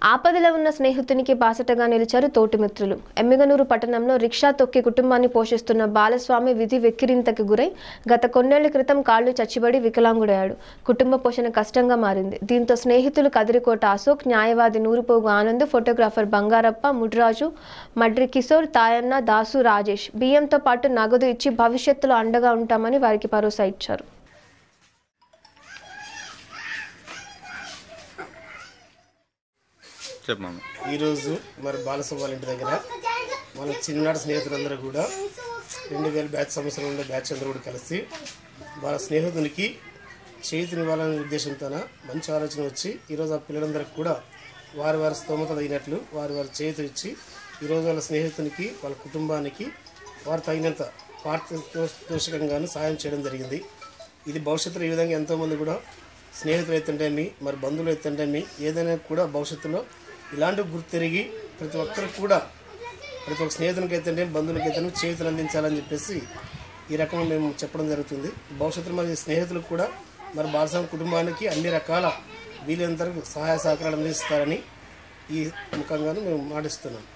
ఆపదలో ఉన్న స్నేహితునికి బాసటగా నిలిచారు తోటి మిత్రులు ఎమ్మిగనూరు పట్టణంలో రిక్షా తొక్కి కుటుంబాన్ని పోషిస్తున్న బాలస్వామి విధి వెక్కిరింతకి గురై గత కొన్నేళ్ల క్రితం కాళ్లు చచ్చిబడి వికలాంగుడయ్యాడు కుటుంబ పోషణ కష్టంగా మారింది దీంతో స్నేహితులు కదిరికోట అశోక్ న్యాయవాది నూరుపోగు ఆనంద్ ఫోటోగ్రాఫర్ బంగారప్ప ముడ్రాజు మడ్రి కిషోర్ తాయన్న దాసు రాజేష్ బియ్యంతో పాటు నగదు ఇచ్చి భవిష్యత్తులో అండగా ఉంటామని వారికి భరోసా ఇచ్చారు చెప్పమ్మ ఈరోజు మరి బాలసుబ్బ వాళ్ళ ఇంటి దగ్గర మన చిన్ననాటి స్నేహితులందరూ కూడా రెండు వేల బ్యాచ్ సంవత్సరం ఉండే బ్యాచ్ అందరూ కూడా కలిసి వాళ్ళ స్నేహితునికి చేతినివ్వాలనే ఉద్దేశంతో మంచి ఆలోచన వచ్చి ఈరోజు ఆ పిల్లలందరికీ కూడా వారి వారి స్తోమత తగినట్లు వారి వారి చేతి ఇచ్చి ఈరోజు వాళ్ళ స్నేహితునికి వాళ్ళ కుటుంబానికి వారు తగినంత పారితోషికంగాను సాయం చేయడం జరిగింది ఇది భవిష్యత్తులో ఈ విధంగా ఎంతోమంది కూడా స్నేహితులు ఎత్తుంటేమి మరి బంధువులు ఎత్తుంటేమి ఏదైనా కూడా భవిష్యత్తులో ఇలాంటి గుర్తు తిరిగి ప్రతి ఒక్కరికి కూడా ప్రతి ఒక్క స్నేహితునికి అయితే బంధువులకి అయితే చేతులు అందించాలని చెప్పేసి ఈ రకంగా మేము చెప్పడం జరుగుతుంది భవిష్యత్తులో మరి స్నేహితులకు కూడా మరి బాలస్వామి కుటుంబానికి అన్ని రకాల వీలైనంత వరకు సహాయ సహకారాలు అందిస్తారని ఈ ముఖంగాను మేము మాటిస్తున్నాం